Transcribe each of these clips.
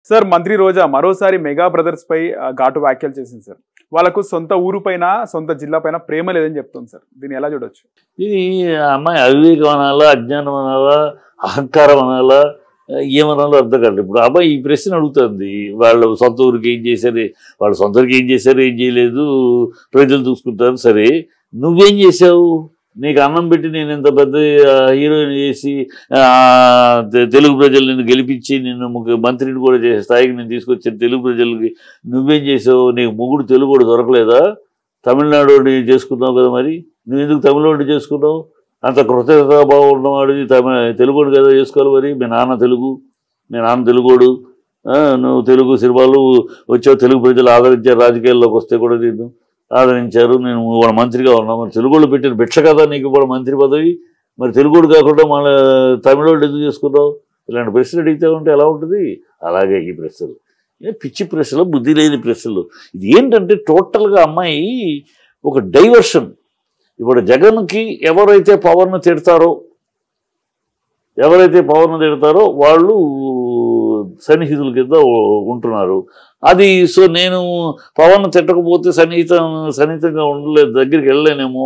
Sir మంత్రి రోజా మరోసారి mega brothers పై ఆ, ఘాటు వ్యాఖ్యలు చేసింది సార్ వాళ్ళకు సొంత ఊరు పైన సొంత జిల్లా పైన ప్రేమ లేదని చెప్తుంది సార్ దీన్ని ఎలా చూడొచ్చు ఇది ఆ అమ్మాయి అవివేకం అనాలా అజ్ఞానం అనాలా అహంకారం అనాలా ఏమనాలో అర్థం కాదు ఇప్పుడు ఆ అబ్బాయి ఈ ప్రశ్న అడుగుతుంది వాళ్ళు సొంత ఊరికి ఏం చేశారు వాళ్ళు సొంత ఊరికి ఏం చేశారు ఏం చేయలేదు ప్రజలు చూసుకుంటారు సరే నువ్వేం చేసావు నీకు అన్నం పెట్టి నేను ఇంత పెద్ద హీరోయిన్ చేసి ఆ, తె- తెలుగు ప్రజలు నిన్ను గెలిపించి నిన్ను ముఖ్య మంత్రిని కూడా చేసే స్థాయికి నేను తీసుకొచ్చిన తెలుగు ప్రజలకి నువ్వేం చేసావు నీకు ముగ్గురు తెలుగు కూడా దొరకలేదా తమిళనాడు వాడిని చేసుకున్నావు కదా మరి నువ్వు ఎందుకు తమిళనాడు చేసుకున్నావు అంత కృతజ్ఞతాభావం ఉన్నవాడివి తమిళ తెలుగుడు కదా చేసుకోవాలి మరి మీ నాన్న తెలుగు మీ నాన్న తెలుగుడు ఆ, నువ్వు తెలుగు సినిమాలు వచ్చావు తెలుగు ప్రజలు ఆదరించారు రాజకీయాల్లోకి వస్తే కూడా నేను ఆదరించారు నేను వాళ్ళ మంత్రిగా ఉన్నా మరి తెలుగులో పెట్టిన భిక్ష కదా నీకు ఇప్పుడు మంత్రి పదవి మరి తెలుగుడు కాకుండా మన తమిళోడు ఎందుకు చేసుకున్నావు ఇలాంటి ప్రశ్నలు అడిగితే ఉంటే ఎలా ఉంటుంది అలాగే ఈ ప్రశ్నలు ఏ పిచ్చి ప్రశ్నలు బుద్ధి లేని ప్రశ్నలు ఇది ఏంటంటే టోటల్గా అమ్మాయి ఒక డైవర్షన్ ఇప్పుడు జగన్కి ఎవరైతే పవర్ను తిడతారో ఎవరైతే పవర్ను తిడతారో వాళ్ళు సన్నిహితుల కింద ఉ- ఉంటున్నారు అది సో నేను పవన్ తిట్టకపోతే సన్నిహితం సన్నిహితంగా ఉండలేదు దగ్గరికి వెళ్ళలేనేమో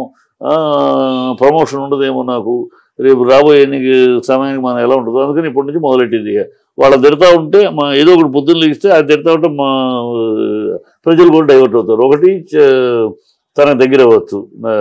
ప్రమోషన్ ఉండదేమో నాకు రేపు రాబోయే ఎన్నిక సమయానికి మనం ఎలా ఉంటుందో అందుకని ఇప్పటి నుంచి మొదలెట్టింది ఇక. వాళ్ళ తిడతా ఉంటే మా ఏదో ఒకటి పొద్దున్న లేస్తే అది తిడతా ఉంటే మా ప్రజలు కూడా డైవర్ట్ అవుతారు ఒకటి చ- తన దగ్గర అవ్వచ్చు ఆ,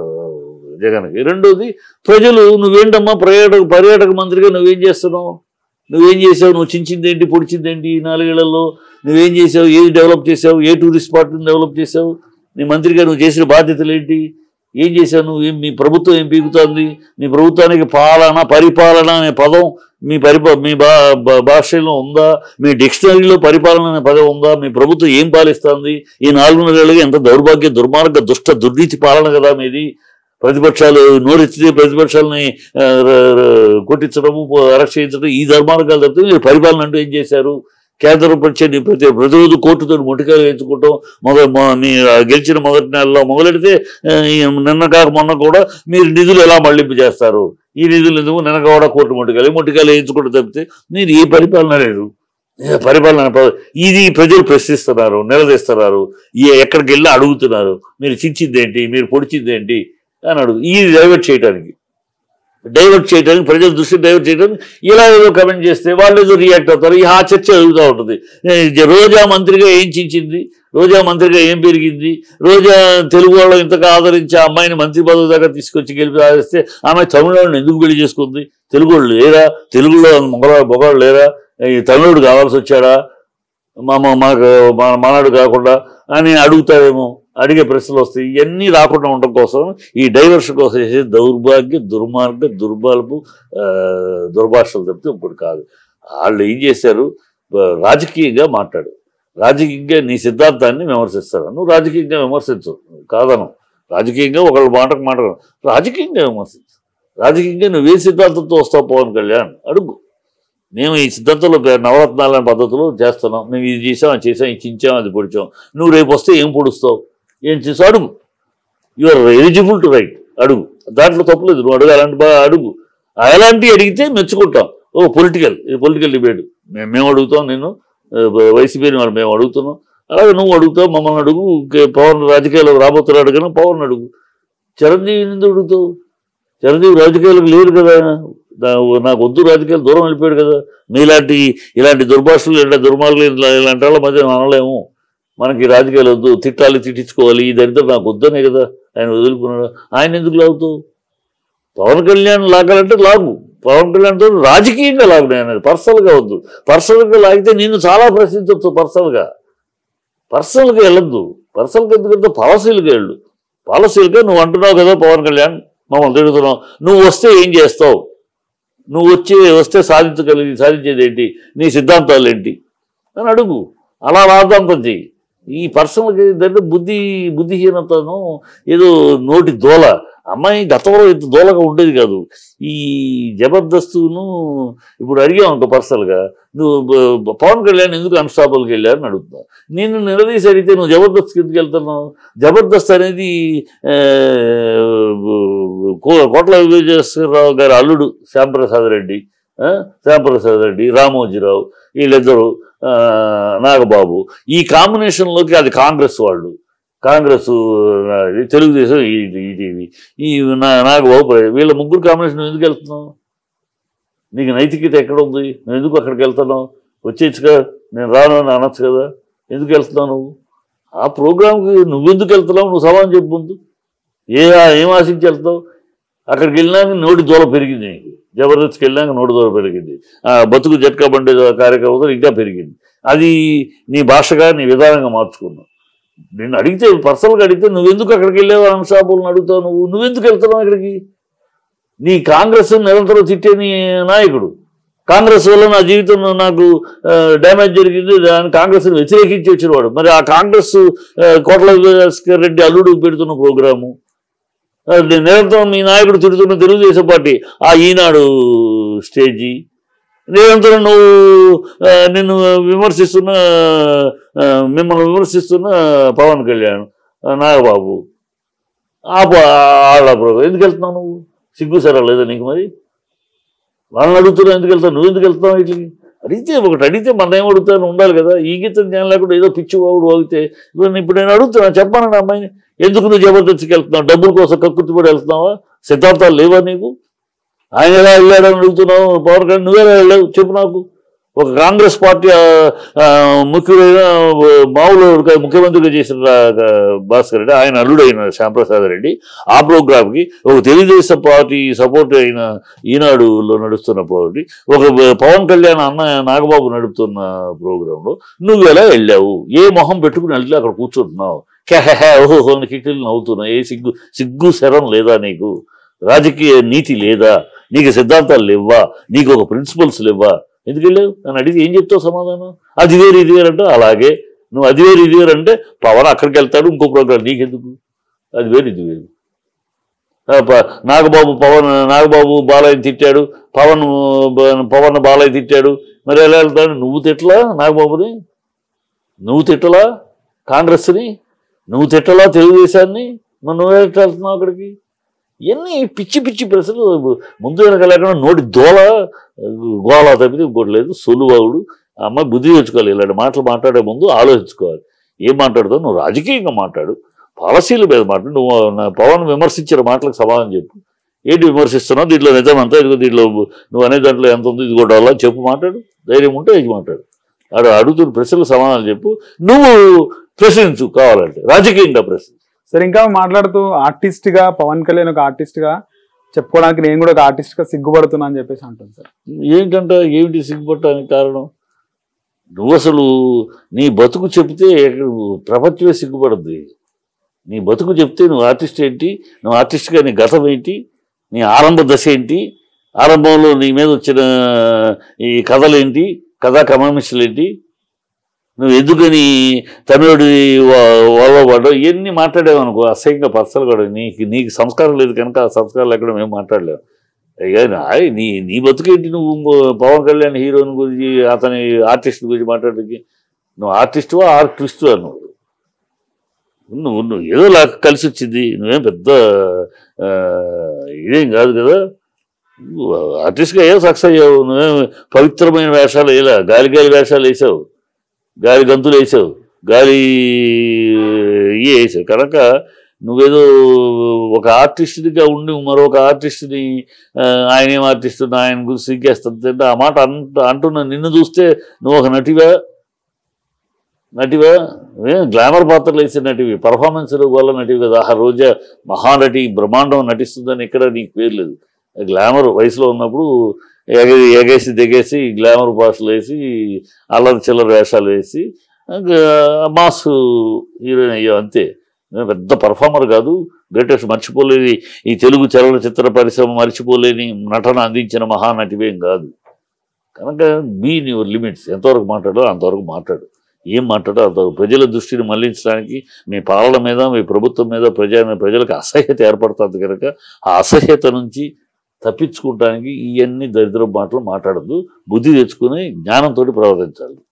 జగన్కి రెండోది ప్రజలు నువ్వేంటమ్మా పర్యాటక పర్యాటక మంత్రిగా నువ్వేం చేస్తున్నావు నువ్వేం చేసావు నువ్వు చించింది ఏంటి పొడిచింది ఏంటి ఈ నాలుగేళ్లలో నువ్వేం చేసావు ఏది డెవలప్ చేసావు ఏ టూరిస్ట్ స్పాట్ని డెవలప్ చేసావు నీ మంత్రిగా నువ్వు చేసిన బాధ్యతలు ఏంటి ఏం చేశావు నువ్వు ఏం మీ ప్రభుత్వం ఏం పీకుతోంది మీ ప్రభుత్వానికి పాలన పరిపాలన అనే పదం మీ పరిపా మీ బా బా- భాషలో ఉందా మీ డిక్షనరీలో పరిపాలన అనే పదం ఉందా మీ ప్రభుత్వం ఏం పాలిస్తుంది ఈ నాలుగున్నరేళ్ళుగా ఎంత దౌర్భాగ్య దుర్మార్గ దుష్ట దుర్నీతి పాలన కదా మీది ప్రతిపక్షాలు నోరెత్తితే ప్రతిపక్షాలని ఆ, ర- ర- కొట్టించడము పో- అరెస్ట్ చేయించడం ఈ ధర్మార్గాలు తప్పితే మీరు పరిపాలన అంటూ ఏం చేశారు కేంద్రం ప్రత్యేక ప్రతి ప్రతిరోజు కోర్టుతో ముటికాయలు వేయించుకుంటాం మొదలు మొ- మీ ఆ, గెలిచిన మొదటి నెలలో మొదలెడితే ఆ, ఈ నిన్న కాక మొన్న కూడా మీరు నిధులు ఎలా మళ్లింపు చేస్తారు ఈ నిధులు ఎందుకు నిన్న కూడా కోర్టు ముటికాయలు ముటికాయలు వేయించుకుంటూ తప్పితే మీరు ఏ పరిపాలన లేదు ఏ పరిపాలన ప- ఇది ప్రజలు ప్రశ్నిస్తున్నారు నిలదీస్తున్నారు ఈ ఎక్కడికి వెళ్ళి అడుగుతున్నారు మీరు చించింది ఏంటి మీరు పొడిచింది ఏంటి అని అడుగు ఇది డైవర్ట్ చేయడానికి డైవర్ట్ చేయడానికి ప్రజల దృష్టి డైవర్ట్ చేయడానికి ఇలా ఏదో కమెంట్ చేస్తే వాళ్ళు ఏదో రియాక్ట్ అవుతారు ఈ ఆ చర్చ జరుగుతూ ఉంటుంది ఏ, రోజా మంత్రిగా ఏం చించింది రోజా మంత్రిగా ఏం పెరిగింది రోజా తెలుగు వాళ్ళు ఇంతగా ఆదరించి ఆ అమ్మాయిని మంత్రి పదవి దాకా తీసుకొచ్చి గెలిపి ఆదరిస్తే ఆమె తమిళనాడుని ఎందుకు పెళ్లి చేసుకుంది తెలుగు వాళ్ళు లేరా తెలుగులో మొగ మొగవాళ్ళు లేరా ఈ తమిళుడు కావాల్సి వచ్చాడా మా మా మాకు మన మనడు కాకుండా అని అడుగుతారేమో అడిగే ప్రశ్నలు వస్తాయి ఇవన్నీ రాకుండా ఉండడం కోసం ఈ డైవర్షన్ కోసం చేసే దౌర్భాగ్య దుర్మార్గ దుర్బలపు ఆ, దుర్భాషలు తప్పితే ఇప్పుడు కాదు వాళ్ళు ఏం చేశారు బ- రాజకీయంగా మాట్లాడు రాజకీయంగా నీ సిద్ధాంతాన్ని విమర్శిస్తారు నువ్వు రాజకీయంగా విమర్శించు కాదను రాజకీయంగా ఒకళ్ళ మాటకు మాట రాజకీయంగా విమర్శించు రాజకీయంగా నువ్వే సిద్ధాంతంతో వస్తావు పవన్ కళ్యాణ్ అడుగు మేము ఈ సిద్ధాంతంలో పే- నవరత్నాలు అనే పద్ధతిలో చేస్తున్నాం మేము ఇది చేసాం అది చేసాం ఇది చించాం అది పొడిచాం నువ్వు రేపు వస్తే ఏం పొడుస్తావు ఏం చేసావు అడుగు you are eligible to write అడుగు దాంట్లో తప్పులేదు నువ్వు అడుగు అలాంటి బాగా అడుగు అలాంటివి అడిగితే మెచ్చుకుంటాం ఓ పొలిటికల్ ఇది పొలిటికల్ డిబేట్ మేము మేము అడుగుతాం నేను వైసీపీని వాళ్ళు మేము అడుగుతున్నాం అలాగే నువ్వు అడుగుతావు మమ్మల్ని అడుగు ఇంకే పవన్ రాజకీయాల్లో రాబోతున్నాడు కానీ పవన్ అడుగు చిరంజీవిని ఎందుకు అడుగుతావు చిరంజీవి రాజకీయాలకు లేరు కదా నా- నాకు వద్దు రాజకీయాలు దూరం వెళ్ళిపోయాడు కదా మీలాంటి ఇలాంటి దుర్భాషలు ఇలాంటి దుర్మార్గులు ఇలా- ఇలాంటి వాళ్ళ మధ్య మనం అనలేము మనకి రాజకీయాలు వద్దు తిట్టాలి తిట్టించుకోవాలి ఈ దరిద్రం నాకు వద్దనే కదా ఆయన వదులుకున్నాడు ఆయన ఎందుకు లాగుతావు పవన్ కళ్యాణ్ లాగాలంటే లాగు పవన్ కళ్యాణ్తో రాజకీయంగా లాగు నేను పర్సనల్గా వద్దు పర్సనల్గా లాగితే నేను చాలా ప్రశ్నించవచ్చు పర్సనల్గా పర్సనల్గా వెళ్ళొద్దు పర్సనల్గా ఎందుకంటే పాలసీలుగా వెళ్ళు పాలసీలుగా నువ్వు అంటున్నావు కదా పవన్ కళ్యాణ్ మమ్మల్ని తిడుతున్నావు నువ్వు వస్తే ఏం చేస్తావు నువ్వు వచ్చి వస్తే సాధించగలిగి సాధించేది ఏంటి నీ సిద్ధాంతాలు ఏంటి అని అడుగు అలా రాద్దాంతం చెయ్యి ఈ పర్సనల్కి దగ్గర బుద్ధి బుద్ధిహీనతను ఏదో నోటి దోల అమ్మాయి గతంలో ఇంత దోలగా ఉండేది కాదు ఈ జబర్దస్తును ఇప్పుడు అడిగావు అనుకో పర్సనల్గా నువ్వు బ- పవన్ కళ్యాణ్ ఎందుకు అన్స్టాపుల్కి వెళ్ళారని అడుగుతున్నా నేను నిలదీసి అడిగితే నువ్వు జబర్దస్త్ ఎందుకు వెళ్తున్నావు జబర్దస్త్ అనేది ఆ, కో- కోట్ల విజయశ్వరరావు గారి అల్లుడు శ్యాంప్రసాద్ రెడ్డి ఆ, శ్యాంప్రసాద్ రెడ్డి రామోజీరావు వీళ్ళిద్దరు ఆ, నాగబాబు ఈ కాంబినేషన్లోకి అది కాంగ్రెస్ వాళ్ళు కాంగ్రెస్ ఆ, ఇది తెలుగుదేశం ఇది ఇది ఇది ఈ నా- నాగబాబు ప్ర- వీళ్ళ ముగ్గురు కాంబినేషన్ నువ్వు ఎందుకు వెళ్తున్నావు నీకు నైతికత ఎక్కడ ఉంది నువ్వు ఎందుకు అక్కడికి వెళ్తున్నావు వచ్చేచ్చుగా నేను రాను అని అనొచ్చు కదా ఎందుకు వెళ్తున్నావు నువ్వు ఆ ప్రోగ్రామ్కి నువ్వెందుకు వెళ్తున్నావు నువ్వు సమాధానం చెప్పు ముందు ఏ ఏం ఆశించి వెళ్తావు అక్కడికి వెళ్ళినాక నోటి దూల పెరిగింది నీకు జబర్దస్త్కి వెళ్ళినాక నోటి దూల పెరిగింది ఆ బతుకు జట్కా బండి కార్యక్రమంతో ఇంకా పెరిగింది అది నీ భాషగా నీ విధానంగా మార్చుకున్నావు నిన్ను అడిగితే పర్సనల్గా అడిగితే నువ్వెందుకు అక్కడికి వెళ్ళావు అంశాపులను అడుగుతావు నువ్వు నువ్వెందుకు వెళ్తున్నావు అక్కడికి నీ కాంగ్రెస్ నిరంతరం తిట్టే నీ నాయకుడు కాంగ్రెస్ వల్ల నా జీవితం నాకు డ్యామేజ్ జరిగింది దాని కాంగ్రెస్ వ్యతిరేకించి వచ్చినవాడు మరి ఆ కాంగ్రెస్ ఆ, కోట్ల భాస్కర్ రెడ్డి అల్లుడు పెడుతున్న ప్రోగ్రాము ఆ, నిరంతరం మీ నాయకుడు తిడుతున్న తెలుగుదేశం పార్టీ ఆ ఈనాడు స్టేజీ నిరంతరం నువ్వు ఆ, నిన్ను విమర్శిస్తున్న ఆ, మిమ్మల్ని విమర్శిస్తున్న పవన్ కళ్యాణ్ ఆ, నాగబాబు ఆ ప- వాళ్ళ ప్రోగ్రాం ఎందుకు వెళ్తున్నావు నువ్వు సిగ్గు సరా లేదా నీకు మరి వాళ్ళని అడుగుతున్నావు ఎందుకు వెళ్తావు నువ్వు ఎందుకు వెళ్తావు వీటికి అడిగితే ఒకటి అడిగితే మన ఏం అడుగుతాను ఉండాలి కదా ఈ గీతం జ్ఞానం లేకుండా ఏదో పిచ్చి వాగుడు వాగితే ఇప్పుడు నేను- ఇప్పుడు నేను అడుగుతున్నా చెప్పానండి అమ్మాయిని ఎందుకు నువ్వు జబర్దస్త్కి వెళ్తున్నావు డబ్బుల కోసం కక్కుర్తి పడి వెళ్తున్నావా సిద్ధాంతాలు లేవా నీకు ఆయన ఎలా వెళ్ళాడని అడుగుతున్నావు పవన్ కళ్యాణ్ నువ్వెలా వెళ్ళావు చెప్పు నాకు ఒక కాంగ్రెస్ పార్టీ ఆ, ఆ, ముఖ్యమైన ఆ, మామూలు ఒక ముఖ్యమంత్రిగా చేసిన ఆ, భాస్కర్ రెడ్డి ఆయన అల్లుడైన శ్యాంప్రసాద్ రెడ్డి ఆ ప్రోగ్రామ్కి ఒక తెలుగుదేశం పార్టీ సపోర్ట్ అయిన ఈనాడులో నడుస్తున్న ప్రోగ్రామ్కి ఒక పవన్ కళ్యాణ్ అన్న నాగబాబు నడుపుతున్న ప్రోగ్రాంలో నువ్వు ఎలా వెళ్ళావు ఏ మొహం పెట్టుకుని వెళ్తే అక్కడ కూర్చుంటున్నావు కెహెహే ఓహో కిటిలు నవ్వుతున్నావు ఏ సిగ్గు సిగ్గు శరం లేదా నీకు రాజకీయ నీతి లేదా నీకు సిద్ధాంతాలు లేవా నీకు ఒక ప్రిన్సిపల్స్ లేవా ఎందుకు వెళ్ళావు అని అడిగి ఏం చెప్తావు సమాధానం అది వేరు ఇది వేరు అంటే అలాగే నువ్వు అది వేరు ఇది వేరు అంటే పవన్ అక్కడికి వెళ్తాడు ఇంకో ప్రోగ్రాం నీకెందుకు అది వేరు ఇది వేరు ఆ, ప- నాగబాబు పవన్ నాగబాబు బాలయ్య తిట్టాడు పవన్ బ- పవన్ బాలయ్య తిట్టాడు మరి ఎలా వెళ్తాడు నువ్వు తిట్టలా నాగబాబుని నువ్వు తిట్టలా కాంగ్రెస్ని నువ్వు తిట్టలా తెలుగుదేశాన్ని మరి నువ్వు ఎట్లా వెళ్తున్నావు అక్కడికి ఇవన్నీ పిచ్చి పిచ్చి ప్రశ్నలు ముందు వెనక లేకుండా నోటి దోల గోళ తప్పితే ఇంకోటి లేదు సొలువాగుడు ఆ అమ్మాయి బుద్ధి తెచ్చుకోవాలి ఇలాంటి మాటలు మాట్లాడే ముందు ఆలోచించుకోవాలి ఏం మాట్లాడుతావు నువ్వు రాజకీయంగా మాట్లాడు పాలసీల మీద మాట్లాడు నువ్వు నా పవన్ విమర్శించిన మాటలకు సమాధానం చెప్పు ఏంటి విమర్శిస్తున్నావు దీంట్లో నిజం అంతా ఇదిగో దీంట్లో నువ్వు అనే దాంట్లో ఎంత ఉంది ఇది కూడా అలా చెప్పు మాట్లాడు ధైర్యం ఉంటే ఇది మాట్లాడు ఆడు అడుగుతున్న ప్రశ్నలకు సమాధానం చెప్పు నువ్వు ప్రశ్నించు కావాలంటే రాజకీయంగా ప్రశ్న సరే ఇంకా మాట్లాడుతూ ఆర్టిస్ట్ గా పవన్ కళ్యాణ్ ఒక ఆర్టిస్ట్ గా చెప్పుకోవడానికి నేను కూడా ఒక ఆర్టిస్ట్ గా సిగ్గుపడుతున్నా అని చెప్పేసి అంటాను సార్ ఏంటంట ఏమిటి సిగ్గుపట్టడానికి కారణం నువ్వు అసలు నీ బతుకు చెప్తే ప్రపంచమే సిగ్గుపడుద్ది నీ బతుకు చెప్తే నువ్వు ఆర్టిస్ట్ ఏంటి నువ్వు ఆర్టిస్ట్గా నీ గతం ఏంటి నీ ఆరంభ దశ ఏంటి ఆరంభంలో నీ మీద వచ్చిన ఈ కథలేంటి కథా కమామిషలు ఏంటి నువ్వు ఎందుకని తమిళుడి వాళ్ళ పడ్డావు ఇవన్నీ మాట్లాడావు అనుకో అసహ్యంగా పర్సలు కూడా నీకు నీకు సంస్కారం లేదు కనుక ఆ సంస్కారం లేకుండా మేము మాట్లాడలేము అయ్యా నాయ్ నీ నీ బతుకేంటి నువ్వు ఇంకో పవన్ కళ్యాణ్ హీరోని గురించి అతని ఆర్టిస్ట్ గురించి మాట్లాడడానికి నువ్వు ఆర్టిస్టువా ఆర్టిస్టు నువ్వు నువ్వు నువ్వు ఏదో లాగా కలిసి వచ్చింది నువ్వేం పెద్ద ఆ, ఇదేం కాదు కదా నువ్వు ఆర్టిస్ట్గా ఏదో సక్సెస్ అయ్యావు నువ్వేం పవిత్రమైన వేషాలు వేయలే గాలి గాలి వేషాలు వేసావు గాలి గంతులు వేసావు గాలి ఇవి వేసావు కనుక నువ్వేదో ఒక ఆర్టిస్ట్గా ఉండి మరొక ఆర్టిస్ట్ని ఆ, ఆయన ఏం ఆర్టిస్ట్ ఆయన గురించి సిగ్గేస్తుంది అంటే ఆ మాట అంట అంటున్న నిన్ను చూస్తే నువ్వు ఒక నటివా నటివా ఏం గ్లామర్ పాత్రలు వేసే నటివి పర్ఫార్మెన్స్ వల్ల నటివి కదా ఆ రోజా మహానటి బ్రహ్మాండం నటిస్తుందని ఇక్కడ నీకు పేరు లేదు గ్లామర్ వయసులో ఉన్నప్పుడు ఎగ ఎగేసి దిగేసి గ్లామర్ భాషలు వేసి అల్లరి చిల్లర వేషాలు వేసి ఇంకా మాస్ హీరోయిన్ అయ్యావు అంతే నేను పెద్ద పర్ఫార్మర్ కాదు గ్రేటెస్ట్ మర్చిపోలేని ఈ తెలుగు చలనచిత్ర పరిశ్రమ మర్చిపోలేని నటన అందించిన మహానటివేం కాదు కనుక బీ యువర్ లిమిట్స్ ఎంతవరకు మాట్లాడో అంతవరకు మాట్లాడు ఏం మాట్లాడో అంతవరకు ప్రజల దృష్టిని మళ్లించడానికి మీ పాలన మీద మీ ప్రభుత్వం మీద ప్రజా ప్రజలకు అసహ్యత ఏర్పడుతుంది కనుక ఆ అసహ్యత నుంచి తప్పించుకోవడానికి ఇవన్నీ దరిద్ర మాటలు మాట్లాడద్దు బుద్ధి తెచ్చుకుని జ్ఞానంతో ప్రవర్తించాలి